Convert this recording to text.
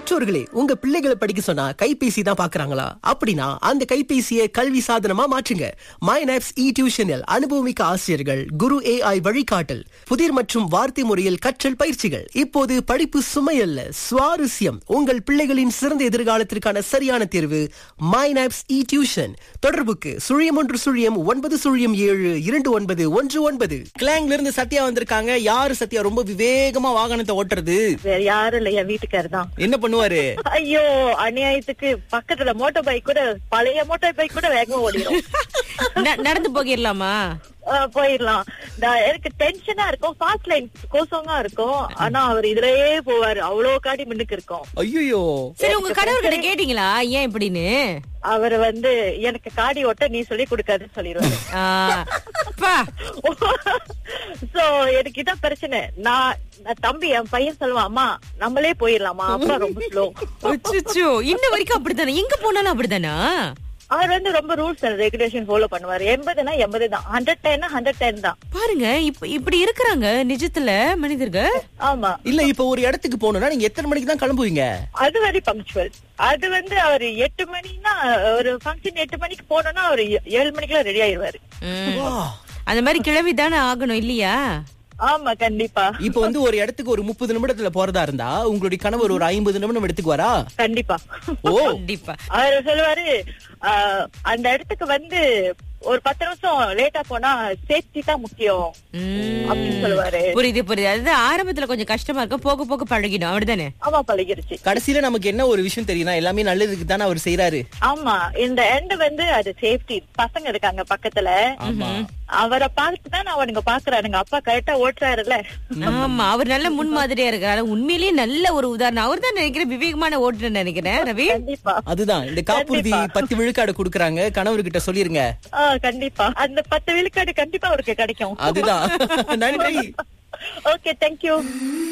பெற்றோர்களே உங்க பிள்ளைகளை படிக்க சொன்னா கைபேசி தான் பாக்குறாங்களா அப்படின்னா அந்த கைபேசியை கல்வி சாதனமா மாற்றுங்க மைனாப்ஸ் இ டியூஷனில் அனுபவமிக்க ஆசிரியர்கள் குரு ஏஐ வழிகாட்டல் புதிர் மற்றும் வார்த்தை முறையில் கற்றல் பயிற்சிகள் இப்போது படிப்பு சுமையல்ல சுவாரஸ்யம் உங்கள் பிள்ளைகளின் சிறந்த எதிர்காலத்திற்கான சரியான தேர்வு மைனாப்ஸ் இ டியூஷன் தொடர்புக்கு சுழியம் ஒன்று சுழியம் ஒன்பது சுழியம் ஏழு இரண்டு ஒன்பது ஒன்று ஒன்பது கிளாங்ல இருந்து சத்யா வந்திருக்காங்க யாரு சத்யா ரொம்ப விவேகமா வாகனத்தை ஓட்டுறது வேற யாரும் இல்ல என் வீட்டுக்காரர் தான் என்ன பண்ணுவாரு ஐயோ அநியாயத்துக்கு பக்கத்துல மோட்டார் பைக் கூட பழைய மோட்டார் பைக் கூட வேகமா ஓடிடும் ந- நடந்து போகிடலாமா ஆஹ் போயிடலாம் நான் எனக்கு டென்ஷனா இருக்கும் ஃபாஸ்ட் லைன் கோசமா இருக்கும் ஆனா அவர் இதுலயே போவாரு அவ்வளவு காடி முன்னுக்கு இருக்கும் ஐயோ சரி உங்க கணவர்கிட்ட கேட்டீங்களா ஏன் இப்படின்னு அவர் வந்து எனக்கு காடி ஓட்ட நீ சொல்லி கொடுக்காதுன்னு சொல்லிடுவாரு ஆ, அப்பா. சோ எனக்கு இதான் பிரச்சனை நான் நான் தம்பி என் பையன் சொல்லுவான் அம்மா நம்மளே போயிடலாமா அப்பா ரொம்ப ஸ்லோ அச்சச்சோ, இன்ன வரைக்கும் அப்படித்தானே எங்க போனாலும் அப்படித்தானா அவர் வந்து ரொம்ப ரூல்ஸ் அண்ட் ரெகுலேஷன் ஃபாலோ பண்ணுவாரு எண்பதுனா எண்பது தான் ஹண்ட்ரட் டென்னா ஹண்ட்ரட் டென் தான் பாருங்க இப்ப இப்படி இருக்கிறாங்க நிஜத்துல மனிதர்கள் ஆமா இல்ல இப்ப ஒரு இடத்துக்கு போகணும்னா நீங்க எத்தனை மணிக்கு தான் கிளம்புவீங்க அது வெரி பங்க்சுவல் அது வந்து அவர் எட்டு மணினா ஒரு ஃபங்க்ஷன் எட்டு மணிக்கு போனோம்னா அவர் ஏழு மணிக்கெல்லாம் ரெடி ஆயிருவாரு ம். வா. அந்த மாதிரி கிளவி தானே ஆகணும் இல்லையா ஆமா கண்டிப்பா இப்ப வந்து ஒரு இடத்துக்கு ஒரு முப்பது நிமிடத்துல போறதா இருந்தா உங்களுடைய கணவர் ஒரு ஐம்பது நிமிடம் எடுத்துக்கு வரா கண்டிப்பா ஓ கண்டிப்பா அவர் சொல்லுவாரு ஆஹ், அந்த இடத்துக்கு வந்து ஒரு பத்து நிமிஷம் லேட்டா போனா சேஃப்டி தான் முக்கியம் ம். அப்படின்னு சொல்லுவாரு புரியுது புரியுது அது ஆரம்பத்துல கொஞ்சம் கஷ்டமா இருக்கும் போக போக பழகிடும் அப்படிதானே ஆமா பழகிருச்சு கடைசியில நமக்கு என்ன ஒரு விஷயம் தெரியும்னா எல்லாமே நல்லதுக்கு தானே அவர் செய்யறாரு ஆமா இந்த எண்ட் வந்து அது சேஃப்டி பசங்க இருக்காங்க பக்கத்துல ஆமா அவரை பார்த்து தான் அவனுங்க பாக்குறானுங்க அப்பா கரெக்டா ஓட்டுறாருல்ல ஆமா அவர் நல்ல முன்மாதிரியா இருக்காரு உண்மையிலேயே நல்ல ஒரு உதாரணம் அவர் தான் நினைக்கிறேன் விவேகமான ஓட்டுன்னு நினைக்கிறேன் ரவி கண்டிப்பா அதுதான் இந்த காப்புறுதி பத்து விழுக்காடு கொடுக்கறாங்க கணவர்கிட்ட சொல்லிருங்க ஆ கண்டிப்பா அந்த பத்து விழுக்காடு கண்டிப்பா அவருக்கு கிடைக்கும் அதுதான் நன்றி ஓகே தேங்க்யூ